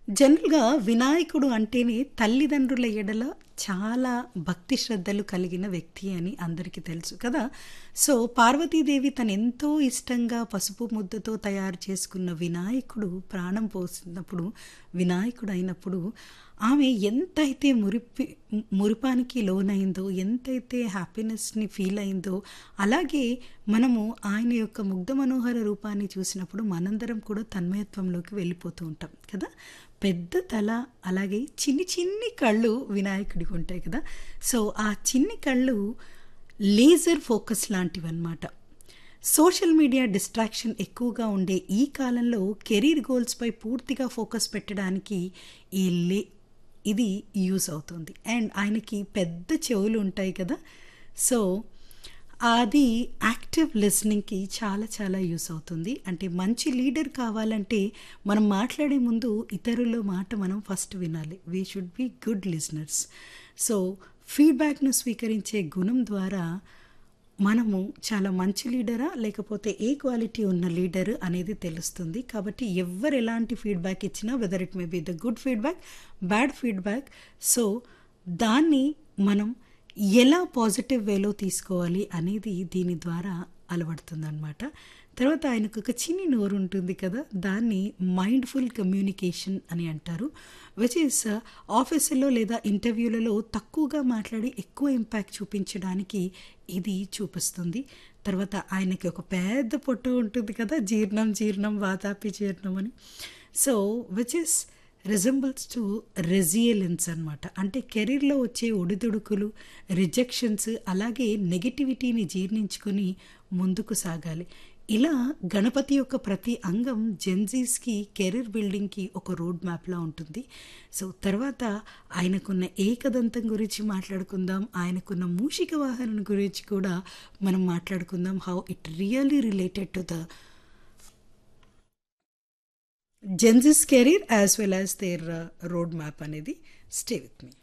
జనరల్‌గా వినాయకుడు అంటేనే తల్లిదండ్రుల ఎడల చాలా భక్తి శ్రద్ధలు కలిగిన వ్యక్తి అని అందరికీ తెలుసు కదా! సో, పార్వతీదేవి తనెంతో ఇష్టంగా పసుపు ముద్దతో తయారు చేసుకున్న వినాయకుడు ప్రాణం పోసినప్పుడు, వినాయకుడయినప్పుడు ఆమె ఎంతైతే మురిపి మురిపానికి లోనైందో, ఎంతైతే హ్యాపీనెస్‌ని ఫీల్ అయిందో, అలాగే మనము ఆయన యొక్క ముగ్ధ మనోహర రూపాన్ని చూసినప్పుడు మనందరం కూడా తన్మయత్వంలోకి వెళ్ళిపోతూ ఉంటాం కదా! పెద్ద తల, అలాగే చిన్ని చిన్ని కళ్ళు వినాయకుడికి ఉంటాయి కదా! సో, ఆ చిన్ని కళ్ళు లేజర్ ఫోకస్ లాంటివన్నమాట. సోషల్ మీడియా డిస్ట్రాక్షన్ ఎక్కువగా ఉండే ఈ కాలంలో కెరీర్ గోల్స్‌పై పూర్తిగా ఫోకస్ పెట్టడానికి ఈ లే ఇది యూజ్ అవుతుంది. అండ్ ఆయనకి పెద్ద చెవులు ఉంటాయి కదా! సో, అది యాక్టివ్ లిజనింగ్‌కి చాలా చాలా యూజ్ అవుతుంది. అంటే మంచి లీడర్ కావాలంటే మనం మాట్లాడే ముందు ఇతరుల మాట మనం ఫస్ట్ వినాలి. We should be good listeners. So, ఫీడ్‌బ్యాక్‌ను స్వీకరించే గుణం ద్వారా మనము చాలా మంచి లీడరా? లేకపోతే ఏ క్వాలిటీ ఉన్న లీడర్ అనేది తెలుస్తుంది. కాబట్టి ఎవ్వరు ఎలాంటి ఫీడ్‌బ్యాక్ ఇచ్చినా whether it may be the good feedback, bad feedback so, దాన్ని మనం ఎలా పాజిటివ్ వేలో తీసుకోవాలి అనేది దీని ద్వారా అలవడుతుందనమాట. తర్వాత ఆయనకొక చిన్ని నోరు ఉంటుంది కదా! దాన్ని మైండ్‌ఫుల్ కమ్యూనికేషన్ అని అంటారు. విచ్ ఈస్ ఆఫీసుల్లో లేదా ఇంటర్వ్యూలలో తక్కువగా మాట్లాడి ఎక్కువ ఇంపాక్ట్ చూపించడానికి ఇది చూపిస్తుంది. తర్వాత ఆయనకి ఒక పెద్ద పొట్ట ఉంటుంది కదా! జీర్ణం జీర్ణం వాతాపి జీర్ణం అని. So, which is resembles to resilience అనమాట. అంటే కెరీర్‌లో వచ్చే ఒడిదుడుకులు, రిజెక్షన్స్ అలాగే నెగటివిటీని జీర్ణించుకొని ముందుకు సాగాలి. ఇలా గణపతి యొక్క ప్రతి అంగం జెన్‌జీస్‌కి కెరీర్ బిల్డింగ్‌కి ఒక రోడ్ మ్యాప్‌లా ఉంటుంది. సో, తర్వాత ఆయనకున్న ఏకదంతం గురించి మాట్లాడుకుందాం. ఆయనకున్న మూషిక వాహనం గురించి కూడా మనం మాట్లాడుకుందాం. How it really related to the Gen Z's career as well as their road map అనేది. Stay with me.